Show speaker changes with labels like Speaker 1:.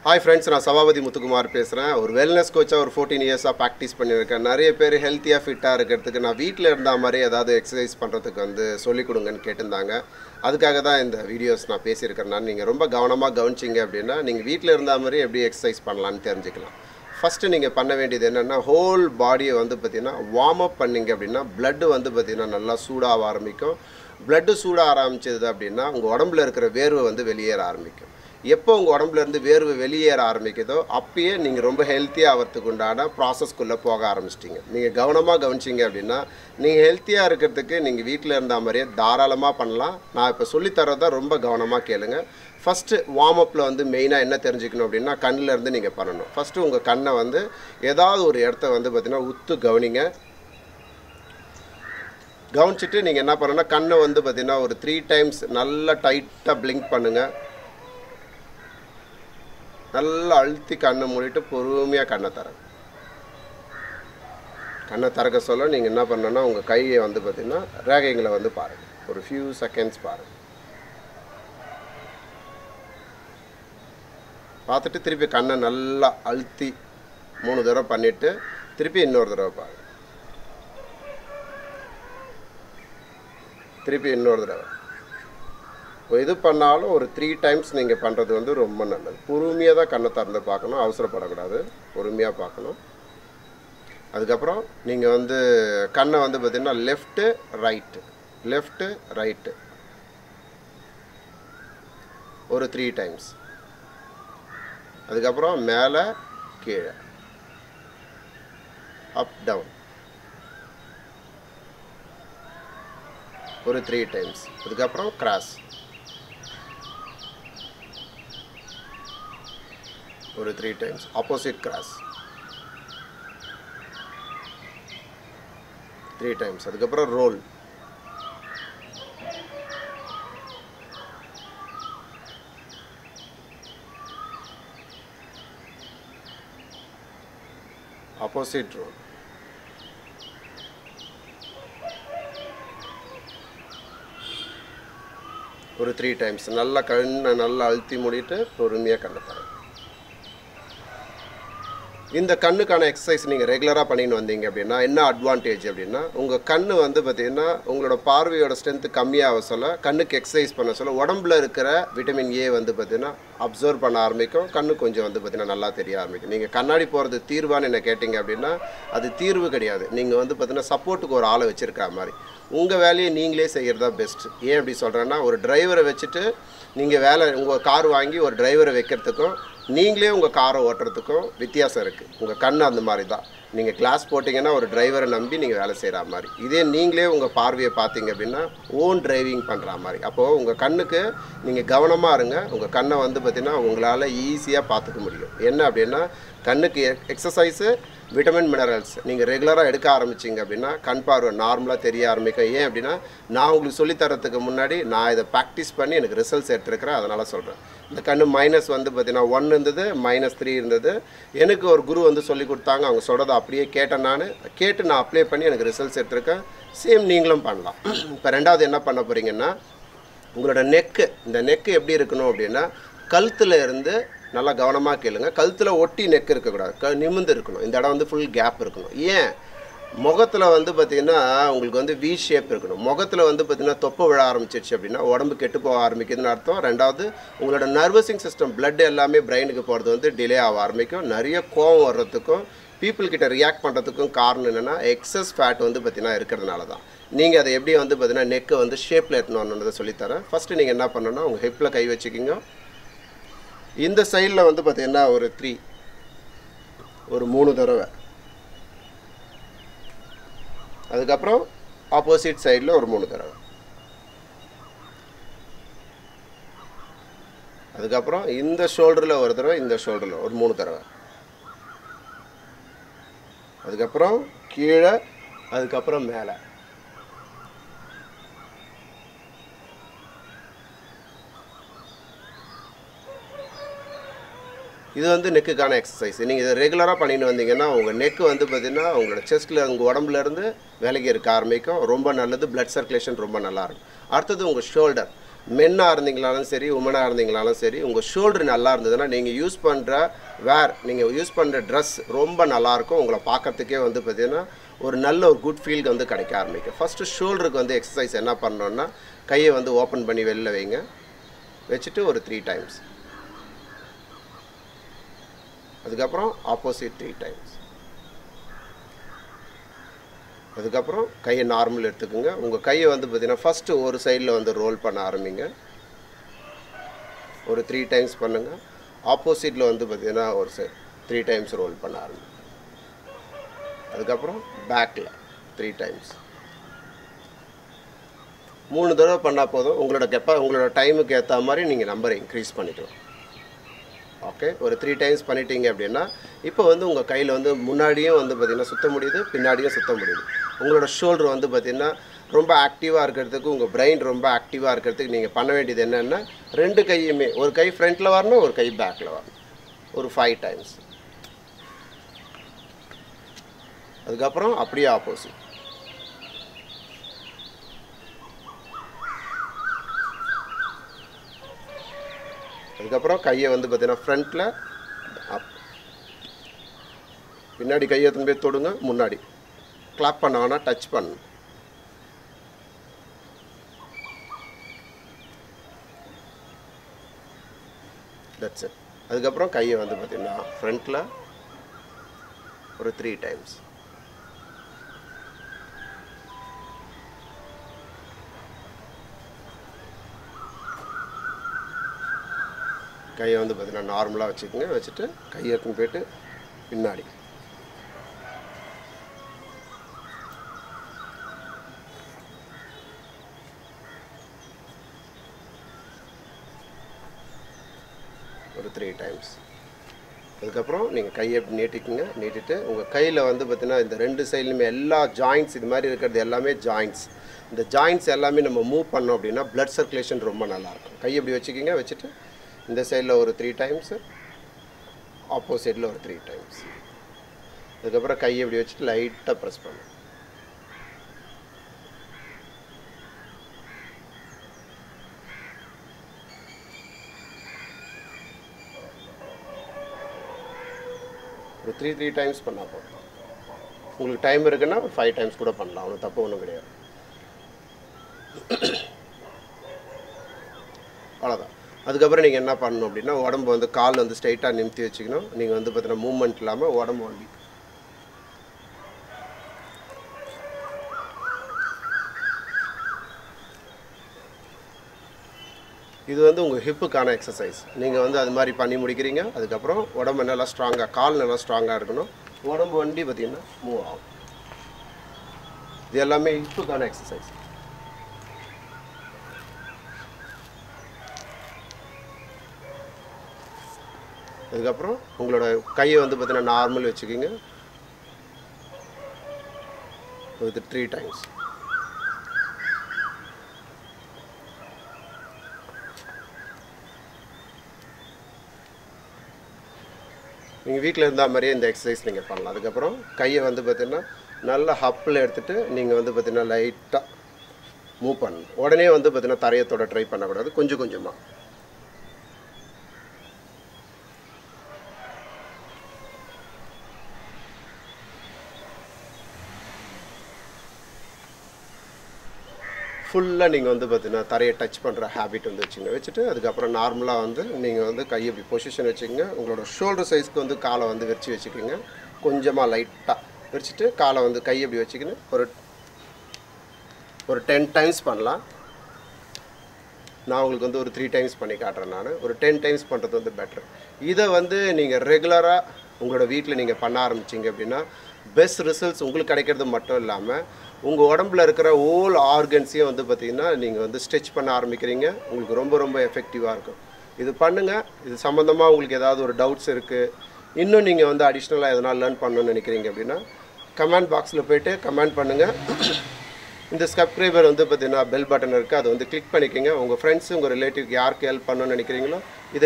Speaker 1: hi friends நான் சபாபதி முத்துக்குமார் பேசுகிறேன் ஒரு வெல்னஸ் கோச்சாக ஒரு ஃபோர்டீன் இயர்ஸாக ப்ராக்டிஸ் பண்ணியிருக்கேன் நிறைய பேர் ஹெல்த்தியாக ஃபிட்டாக இருக்கிறதுக்கு நான் வீட்டில் இருந்த மாதிரி ஏதாவது எக்ஸசைஸ் பண்ணுறதுக்கு வந்து சொல்லிக் கொடுங்கன்னு கேட்டிருந்தாங்க அதுக்காக தான் இந்த வீடியோஸ் நான் பேசியிருக்கேன் நான் நீங்கள் ரொம்ப கவனமாக கவனிச்சிங்க அப்படின்னா நீங்கள் வீட்டில் இருந்த மாதிரி எப்படி எக்ஸசைஸ் பண்ணலான்னு தெரிஞ்சுக்கலாம் ஃபஸ்ட்டு நீங்கள் பண்ண வேண்டியது என்னென்னா ஹோல் பாடியை வந்து பார்த்திங்கன்னா வார்ம் அப் பண்ணிங்க அப்படின்னா blood வந்து பார்த்திங்கன்னா நல்லா சூடாக ஆரம்பிக்கும் blood சூடாக ஆரம்பிச்சது அப்படின்னா உங்கள் உடம்புல இருக்கிற வேர்வை வந்து வெளியேற ஆரம்பிக்கும் எப்போ உங்கள் உடம்புல இருந்து வேர்வை வெளியேற ஆரம்பிக்குதோ அப்பயே நீங்கள் ரொம்ப ஹெல்த்தியாக ஆகிறதுக்கு உண்டான ப்ராசஸ்க்குள்ளே போக ஆரம்பிச்சிட்டிங்க நீங்கள் கவனமாக கவனிச்சிங்க அப்படின்னா நீங்கள் ஹெல்த்தியாக இருக்கிறதுக்கு நீங்கள் வீட்டில் இருந்த மாதிரியே தாராளமாக பண்ணலாம் நான் இப்போ சொல்லித்தரதை ரொம்ப கவனமாக கேளுங்க ஃபஸ்ட்டு வார்ம் அப்பில் வந்து மெயினாக என்ன தெரிஞ்சுக்கணும் அப்படின்னா கண்ணில் இருந்து நீங்கள் பண்ணணும் ஃபஸ்ட்டு உங்கள் கண்ணை வந்து ஏதாவது ஒரு இடத்த வந்து பார்த்தீங்கன்னா உத்து கவனிங்க கவனிச்சிட்டு நீங்கள் என்ன பண்ணணும்னா கண்ணை வந்து பார்த்தீங்கன்னா ஒரு த்ரீ டைம்ஸ் நல்லா டைட்டாக blink பண்ணுங்கள் நல்லா அழுத்தி கண்ணை மூடிட்டு பொறுமையாக கண்ணை தரங்க கண்ணை திறக்க சொல்ல நீங்கள் என்ன பண்ணணும்னா உங்கள் கையை வந்து பார்த்தீங்கன்னா ரேகைங்களை வந்து பாருங்கள் ஒரு ஃபியூ செகண்ட்ஸ் பாருங்கள் பார்த்துட்டு திருப்பி கண்ணை நல்லா அழுத்தி மூணு தடவை பண்ணிவிட்டு திருப்பி இன்னொரு தடவை பாருங்க திருப்பி இன்னொரு தடவை இது பண்ணாலும் ஒரு த்ரீ டைம்ஸ் நீங்கள் பண்ணுறது வந்து ரொம்ப நல்லது பொறுமையாக தான் கண்ணை திறந்து பார்க்கணும் அவசரப்படக்கூடாது பொறுமையாக பார்க்கணும் அதுக்கப்புறம் நீங்கள் வந்து கண்ணை வந்து பார்த்தீங்கன்னா லெஃப்ட்டு ரைட்டு லெஃப்ட்டு ரைட்டு ஒரு த்ரீ டைம்ஸ் அதுக்கப்புறம் மேலே கீழே அப் டவுன் ஒரு த்ரீ டைம்ஸ் அதுக்கப்புறம் கிராஸ் ஒரு three times opposite cross three times அதுக்கப்புறம் ரோல் ஆப்போசிட் ரோல் ஒரு த்ரீ டைம்ஸ் நல்லா கண்ணை நல்லா அழுத்தி மூடிட்டு பொறுமையாக கண்ணை தரேன் இந்த கண்ணுக்கான எக்ஸசைஸ் நீங்கள் ரெகுலராக பண்ணின்னு வந்தீங்க அப்படின்னா என்ன அட்வான்டேஜ் அப்படின்னா உங்கள் கண்ணு வந்து பார்த்தீங்கன்னா உங்களோட பார்வையோட ஸ்ட்ரென்த்து கம்மியாக சொல்ல கண்ணுக்கு எக்ஸசைஸ் பண்ண சொல்ல உடம்புல இருக்கிற விட்டமின் ஏ வந்து பார்த்தீங்கன்னா அப்சர்வ் பண்ண ஆரம்பிக்கும் கண்ணு கொஞ்சம் வந்து பார்த்தீங்கன்னா நல்லா தெரிய ஆரம்பிக்கும் நீங்கள் கண்ணாடி போகிறது தீர்வான்னு என்ன கேட்டிங்க அப்படின்னா அது தீர்வு கிடையாது நீங்கள் வந்து பார்த்தீங்கன்னா சப்போர்ட்டுக்கு ஒரு ஆளை வச்சுருக்கா மாதிரி உங்கள் வேலையை நீங்களே செய்கிறது தான் பெஸ்ட் ஏன் அப்படி சொல்கிறேன்னா ஒரு டிரைவரை வச்சுட்டு நீங்கள் வேலை உங்கள் கார் வாங்கி ஒரு டிரைவரை வைக்கிறதுக்கும் நீங்களே உங்கள் காரை ஓட்டுறதுக்கும் வித்தியாசம் இருக்குது உங்கள் கண் அந்த மாதிரி தான் நீங்கள் கிளாஸ் போட்டிங்கன்னா ஒரு டிரைவரை நம்பி நீங்கள் வேலை செய்கிற மாதிரி இதே நீங்களே உங்கள் பார்வையை பார்த்தீங்க அப்படின்னா ஓன் டிரைவிங் பண்ணுற மாதிரி அப்போது உங்கள் கண்ணுக்கு நீங்கள் கவனமாக இருங்க உங்கள் கண்ணை வந்து பார்த்திங்கன்னா உங்களால் ஈஸியாக பார்த்துக்க முடியும் என்ன அப்படின்னா கண்ணுக்கு எக்ஸசைஸு விட்டமின் மினரல்ஸ் நீங்கள் ரெகுலராக எடுக்க ஆரம்பிச்சிங்க அப்படின்னா கண் பார்வை நார்மலாக தெரிய ஆரம்பிக்கும் ஏன் அப்படின்னா நான் உங்களுக்கு சொல்லித்தரத்துக்கு முன்னாடி நான் இதை ப்ராக்டிஸ் பண்ணி எனக்கு ரிசல்ட்ஸ் எடுத்துருக்கிறேன் அதனால் சொல்கிறேன் இந்த கண்ணு மைனஸ் வந்து பார்த்தீங்கன்னா ஒன் இருந்தது மைனஸ் த்ரீ இருந்தது எனக்கு ஒரு குரு வந்து சொல்லி கொடுத்தாங்க அவங்க சொல்கிறத அப்படியே கேட்டேன் நான் கேட்டு நான் அப்ளை பண்ணி எனக்கு ரிசல்ட்ஸ் எடுத்திருக்கேன் சேம் நீங்களும் பண்ணலாம் இப்போ ரெண்டாவது என்ன பண்ண போகிறீங்கன்னா உங்களோட நெக்கு இந்த நெக்கு எப்படி இருக்கணும் அப்படின்னா கழுத்தில் இருந்து நல்லா கவனமாக கேளுங்க கழுத்தில் ஒட்டி நெக் இருக்கக்கூடாது க நிமிந்து இருக்கணும் இந்த இடம் வந்து ஃபுல் கேப் இருக்கணும் ஏன் முகத்தில் வந்து பார்த்திங்கன்னா உங்களுக்கு வந்து வி ஷேப் இருக்கணும் முகத்தில் வந்து பார்த்திங்கன்னா தொப்பை விழ ஆரம்பிச்சிருச்சு அப்படின்னா உடம்பு கெட்டு போக ஆரம்பிக்குதுன்னு அர்த்தம் ரெண்டாவது உங்களோட நர்வஸிங் சிஸ்டம் பிளட் எல்லாமே பிரெயினுக்கு போகிறது வந்து டிலே ஆக ஆரம்பிக்கும் நிறைய கோவம் வர்றதுக்கும் பீப்புள் கிட்ட ரியாக்ட் பண்ணுறதுக்கும் காரணம் என்னென்னா எக்ஸஸ் ஃபேட் வந்து பார்த்திங்கன்னா இருக்கிறதுனால தான் நீங்கள் அதை எப்படி வந்து பார்த்தீங்கன்னா நெக்கை வந்து ஷேப்பில் எடுத்துணுன்றதை சொல்லித்தரேன் ஃபஸ்ட்டு நீங்கள் என்ன பண்ணணும்னா உங்கள் ஹிப்பில் கை வச்சுக்கிங்க இந்த சைடில் வந்து பார்த்தீங்கன்னா ஒரு த்ரீ ஒரு மூணு தடவை அதுக்கப்புறம் ஆப்போசிட் சைடில் ஒரு மூணு தடவை அதுக்கப்புறம் இந்த ஷோல்டரில் ஒரு தடவை இந்த ஷோல்டரில் ஒரு மூணு தடவை அதுக்கப்புறம் கீழே அதுக்கப்புறம் மேலே இது வந்து நெக்குக்கான எக்ஸசைஸ் நீங்கள் இதை ரெகுலராக பண்ணிட்டு வந்தீங்கன்னா உங்கள் நெக்கு வந்து பார்த்திங்கன்னா உங்களோட செஸ்ட்டில் உங்கள் உடம்புலேருந்து விலகி இருக்க ஆரம்பிக்கும் ரொம்ப நல்லது பிளட் சர்க்குலேஷன் ரொம்ப நல்லா இருக்கும் அடுத்தது உங்கள் ஷோல்டர் மென்னாக இருந்தீங்களாலும் சரி உமனாக இருந்தீங்களாலும் சரி உங்கள் ஷோல்டர் நல்லா இருந்ததுன்னா நீங்கள் யூஸ் பண்ணுற வேர் நீங்கள் யூஸ் பண்ணுற ட்ரெஸ் ரொம்ப நல்லாயிருக்கும் உங்களை பார்க்கறதுக்கே வந்து பார்த்தீங்கன்னா ஒரு நல்ல ஒரு குட் ஃபீல் வந்து கிடைக்க ஆரம்பிக்கும் ஃபஸ்ட்டு ஷோல்டருக்கு வந்து எக்ஸசைஸ் என்ன பண்ணணுன்னா கையை வந்து ஓப்பன் பண்ணி வெளில வைங்க வச்சுட்டு ஒரு த்ரீ டைம்ஸ் அதுக்கப்புறம் ஆப்போசிட் த்ரீ டைம்ஸ் அதுக்கப்புறம் கையை நார்மல் எடுத்துக்கோங்க உங்கள் கையை வந்து பார்த்தீங்கன்னா ஃபஸ்ட்டு ஒரு சைடில் வந்து ரோல் பண்ண ஆரம்பிங்க ஒரு த்ரீ டைம்ஸ் பண்ணுங்கள் ஆப்போசிட்டில் வந்து பார்த்தீங்கன்னா ஒரு சைட் த்ரீ டைம்ஸ் ரோல் பண்ண ஆரம்பிங்க அதுக்கப்புறம் பேக்கில் த்ரீ டைம்ஸ் மூணு தடவை பண்ணால் போதும் உங்களோட கெப்பா உங்களோட டைமுக்கு ஏற்ற மாதிரி நீங்கள் நம்பரை இன்க்ரீஸ் பண்ணிக்கலாம் ஓகே ஒரு த்ரீ டைம்ஸ் பண்ணிட்டீங்க அப்படின்னா இப்போ வந்து உங்கள் கையில் வந்து முன்னாடியும் வந்து பார்த்திங்கன்னா சுத்த முடியுது பின்னாடியும் சுத்த முடியுது உங்களோட ஷோல்டர் வந்து பார்த்திங்கன்னா ரொம்ப ஆக்டிவாக இருக்கிறதுக்கு உங்கள் பிரெயின் ரொம்ப ஆக்டிவாக இருக்கிறதுக்கு நீங்கள் பண்ண வேண்டியது என்னென்னா ரெண்டு கையுமே ஒரு கை ஃப்ரண்ட்டில் வரணும் ஒரு கை பேக்கில் வரணும் ஒரு ஃபைவ் டைம்ஸ் அதுக்கப்புறம் அப்படியே ஆப்போசிட் அதுக்கப்புறம் கையை வந்து பார்த்தீங்கன்னா ஃப்ரண்ட்டில் அப் பின்னாடி கையை எடுத்துன்னு போய் தொடுங்க முன்னாடி கிளாப் பண்ண வேணாம் டச் பண்ணணும் தட்ஸ் இட் அதுக்கப்புறம் கையை வந்து பார்த்தீங்கன்னா ஃப்ரண்ட்டில் ஒரு த்ரீ டைம்ஸ் கையை வந்து பார்த்தீங்கன்னா நார்மலாக வச்சுக்கோங்க வச்சுட்டு கையை எடுத்துன்னு போயிட்டு பின்னாடி ஒரு த்ரீ டைம்ஸ் அதுக்கப்புறம் நீங்கள் கையை இப்படி நீட்டிக்குங்க நீட்டிட்டு உங்கள் கையில் வந்து பார்த்தீங்கன்னா இந்த ரெண்டு சைட்லையுமே எல்லா ஜாயின்ட்ஸ் இது மாதிரி இருக்கிறது எல்லாமே ஜாயின்ட்ஸ் இந்த ஜாயின்ட்ஸ் எல்லாமே நம்ம மூவ் பண்ணோம் அப்படின்னா பிளட் சர்க்குலேஷன் ரொம்ப நல்லாயிருக்கும் கையை இப்படி வச்சுக்கிங்க வச்சுட்டு இந்த சைடில் ஒரு த்ரீ டைம்ஸு ஆப்போசிட்டில் ஒரு த்ரீ டைம்ஸ் அதுக்கப்புறம் கையை இப்படி வச்சுட்டு லைட்டாக ப்ரெஸ் பண்ணும் ஒரு த்ரீ த்ரீ டைம்ஸ் பண்ணால் போதும் உங்களுக்கு டைம் இருக்குன்னா ஒரு ஃபைவ் டைம்ஸ் கூட பண்ணலாம் ஒன்றும் தப்பு ஒன்றும் கிடையாது அவ்வளோதான் அதுக்கப்புறம் நீங்கள் என்ன பண்ணணும் அப்படின்னா உடம்பு வந்து கால் வந்து ஸ்ட்ரைட்டாக நிமித்தி வச்சுக்கணும் நீங்கள் வந்து பார்த்தீங்கன்னா மூவ்மெண்ட் இல்லாமல் உடம்பு ஒண்டி இது வந்து உங்கள் ஹிப்புக்கான எக்ஸசைஸ் நீங்கள் வந்து அது மாதிரி பண்ணி முடிக்கிறீங்க அதுக்கப்புறம் உடம்பு நல்லா ஸ்ட்ராங்காக கால் நல்லா ஸ்ட்ராங்காக இருக்கணும் உடம்பு வண்டி பார்த்திங்கன்னா மூவ் ஆகும் இது எல்லாமே ஹிப்புக்கான எக்ஸசைஸ் அதுக்கப்புறம் உங்களோட கையை வந்து பார்த்தீங்கன்னா நார்மல் வச்சுக்கிங்க வித் த்ரீ டைம்ஸ் நீங்கள் வீட்டில் இருந்தால் மாதிரியே இந்த எக்ஸசைஸ் நீங்கள் பண்ணலாம் அதுக்கப்புறம் கையை வந்து பார்த்தீங்கன்னா நல்ல ஹப்பில் எடுத்துகிட்டு நீங்கள் வந்து பார்த்தீங்கன்னா லைட்டாக மூவ் பண்ணணும் உடனே வந்து பார்த்தீங்கன்னா தரையத்தோட ட்ரை பண்ணக்கூடாது கொஞ்சம் கொஞ்சமாக ஃபுல்லாக நீங்கள் வந்து பார்த்தீங்கன்னா தரையை டச் பண்ணுற ஹேபிட் வந்து வச்சுங்க வச்சுட்டு அதுக்கப்புறம் நார்மலாக வந்து நீங்கள் வந்து கையை இப்படி பொசிஷன் வச்சுக்கோங்க உங்களோட ஷோல்டர் சைஸ்க்கு வந்து காலை வந்து விரிச்சு வச்சுக்கோங்க கொஞ்சமாக லைட்டாக விரிச்சிட்டு காலை வந்து கையை இப்படி வச்சுக்கின்னு ஒரு ஒரு டென் டைம்ஸ் பண்ணலாம் நான் உங்களுக்கு வந்து ஒரு த்ரீ டைம்ஸ் பண்ணி காட்டுறேன் நான் ஒரு டென் டைம்ஸ் பண்ணுறது வந்து பெட்டர் இதை வந்து நீங்கள் ரெகுலராக உங்களோட வீட்டில் நீங்கள் பண்ண ஆரம்பிச்சிங்க அப்படின்னா பெஸ்ட் ரிசல்ட்ஸ் உங்களுக்கு கிடைக்கிறது மட்டும் இல்லாமல் உங்கள் உடம்புல இருக்கிற ஓல் ஆர்கன்ஸையும் வந்து பார்த்திங்கன்னா நீங்கள் வந்து ஸ்ட்ரெச் பண்ண ஆரம்பிக்கிறீங்க உங்களுக்கு ரொம்ப ரொம்ப எஃபெக்டிவாக இருக்கும் இது பண்ணுங்கள் இது சம்மந்தமாக உங்களுக்கு ஏதாவது ஒரு டவுட்ஸ் இருக்குது இன்னும் நீங்கள் வந்து அடிஷ்னலாக எதனா லேர்ன் பண்ணணும்னு நினைக்கிறீங்க அப்படின்னா கமெண்ட் பாக்ஸில் போயிட்டு கமெண்ட் பண்ணுங்கள் இந்த சப்ஸ்கிரைபர் வந்து பார்த்தீங்கன்னா பெல் பட்டன் இருக்குது அதை வந்து கிளிக் பண்ணிக்கோங்க உங்கள் ஃப்ரெண்ட்ஸு உங்கள் ரிலேட்டிவ்க்கு யாருக்கு ஹெல்ப் பண்ணணும்னு நினைக்கிறீங்களோ இதை